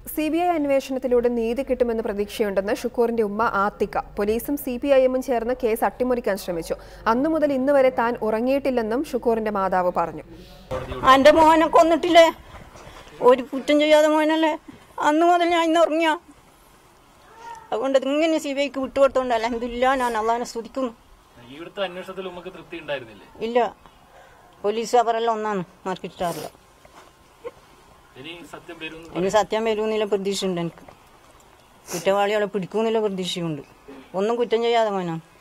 C B I അന്വേഷണത്തിലൂടെ നീതി കിട്ടുമെന്ന് പ്രതീക്ഷയുണ്ടെന്ന് ഷുക്കൂറിന്റെ ഉമ്മ ആത്തിക്ക പോലീസും സി പി ഐ എമ്മും ചേർന്ന് കേസ് അട്ടിമറിക്കാൻ ശ്രമിച്ചു അന്നു മുതൽ ഇന്ന് വരെ താൻ ഉറങ്ങിയിട്ടില്ലെന്നും ഷുക്കൂറിന്റെ മാതാവ് പറഞ്ഞു എൻ്റെ മോനെ കൊന്നിട്ടില്ലേ ഒരു കുറ്റം ചെയ്യാതെ മോനല്ലേ അന്ന് മുതൽ ഞാൻ ഇന്ന് ഉറങ്ങിയ അതുകൊണ്ട് ഇങ്ങനെ സി ബി ഐക്ക് വിട്ടുകൊടുത്തോണ്ട് അലഹദില്ല ഞാൻ അള്ളാഹിനെ സ്തുതിക്കുന്നു ഇവിടുത്തെ അന്വേഷണത്തിൽ ഉമ്മക്ക് തൃപ്തി ഉണ്ടായിരുന്നില്ലേ ഇല്ല പോലീസ് അവരെല്ലാം ഒന്നാണ് മാർക്കിട്ടാറില്ല ഇനി സത്യം വരും ഇനി സത്യം വരുമെന്നില്ല പ്രതീക്ഷയുണ്ട് എനിക്ക് കുറ്റവാളികളെ പിടിക്കുമെന്നില്ല പ്രതീക്ഷയുണ്ട് ഒന്നും കുറ്റം ചെയ്യാതെ മോനാണ്